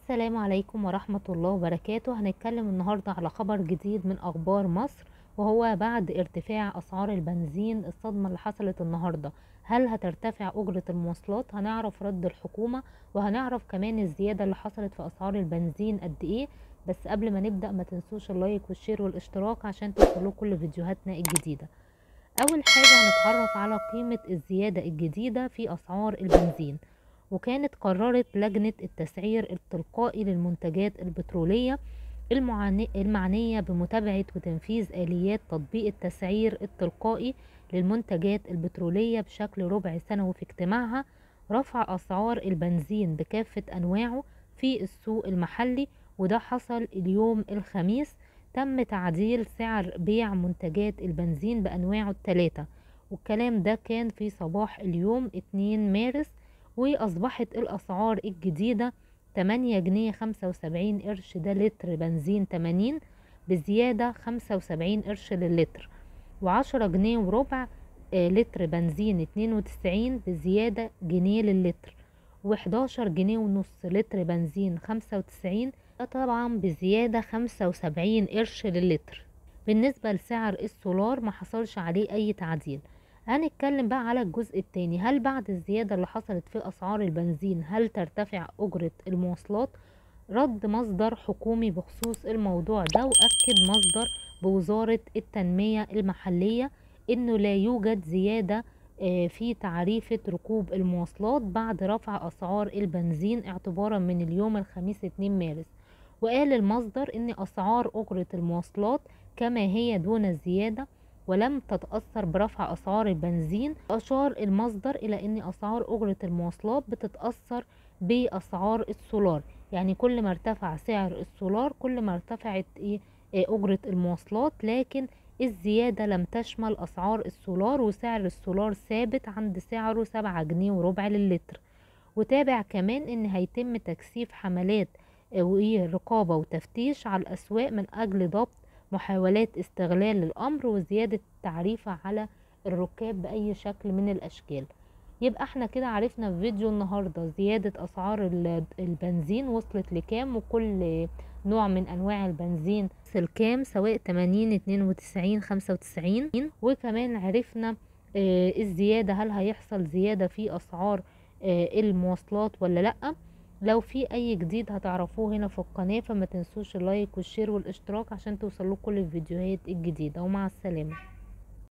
السلام عليكم ورحمة الله وبركاته هنتكلم النهاردة على خبر جديد من أخبار مصر وهو بعد ارتفاع أسعار البنزين الصدمة اللي حصلت النهاردة هل هترتفع أجرة المواصلات هنعرف رد الحكومة وهنعرف كمان الزيادة اللي حصلت في أسعار البنزين قد إيه بس قبل ما نبدأ ما تنسوش اللايك والشير والاشتراك عشان توصلوا كل فيديوهاتنا الجديدة أول حاجة هنتعرف على قيمة الزيادة الجديدة في أسعار البنزين وكانت قررت لجنة التسعير التلقائي للمنتجات البترولية المعنية بمتابعة وتنفيذ آليات تطبيق التسعير التلقائي للمنتجات البترولية بشكل ربع سنوي في اجتماعها رفع أسعار البنزين بكافة أنواعه في السوق المحلي وده حصل اليوم الخميس تم تعديل سعر بيع منتجات البنزين بأنواعه الثلاثة والكلام ده كان في صباح اليوم 2 مارس وأصبحت الأسعار الجديدة 8 جنيه 75 قرش ده لتر بنزين 80 بزيادة 75 قرش للتر وعشرة جنيه وربع لتر بنزين 92 بزيادة جنيه للتر وحداشر جنيه ونص لتر بنزين 95 ده طبعا بزيادة 75 قرش للتر بالنسبة لسعر السولار ما حصلش عليه أي تعديل هنتكلم بقى على الجزء التاني هل بعد الزيادة اللي حصلت في أسعار البنزين هل ترتفع أجرة المواصلات رد مصدر حكومي بخصوص الموضوع ده وأكد مصدر بوزارة التنمية المحلية إنه لا يوجد زيادة في تعريفة ركوب المواصلات بعد رفع أسعار البنزين اعتبارا من اليوم الخميس 2 مارس وقال المصدر إن أسعار أجرة المواصلات كما هي دون الزيادة ولم تتأثر برفع أسعار البنزين أشار المصدر إلى أن أسعار أجرة المواصلات بتتأثر بأسعار السولار يعني كل ما ارتفع سعر السولار كل ما ارتفعت إيه أجرة المواصلات لكن الزيادة لم تشمل أسعار السولار وسعر السولار ثابت عند سعره سبعة جنيه وربع للتر وتابع كمان ان هيتم تكثيف حملات ورقابة وتفتيش على الأسواق من أجل ضبط محاولات استغلال الأمر وزيادة التعريفة على الركاب بأي شكل من الأشكال يبقى احنا كده عرفنا في فيديو النهاردة زيادة أسعار البنزين وصلت لكام وكل نوع من أنواع البنزين وصل كام سواء 80 92 95 وكمان عرفنا اه الزيادة هل هيحصل زيادة في أسعار اه المواصلات ولا لأ لو في اي جديد هتعرفوه هنا في القناة فما تنسوش اللايك والشير والاشتراك عشان توصلوا كل الفيديوهات الجديدة ومع السلامة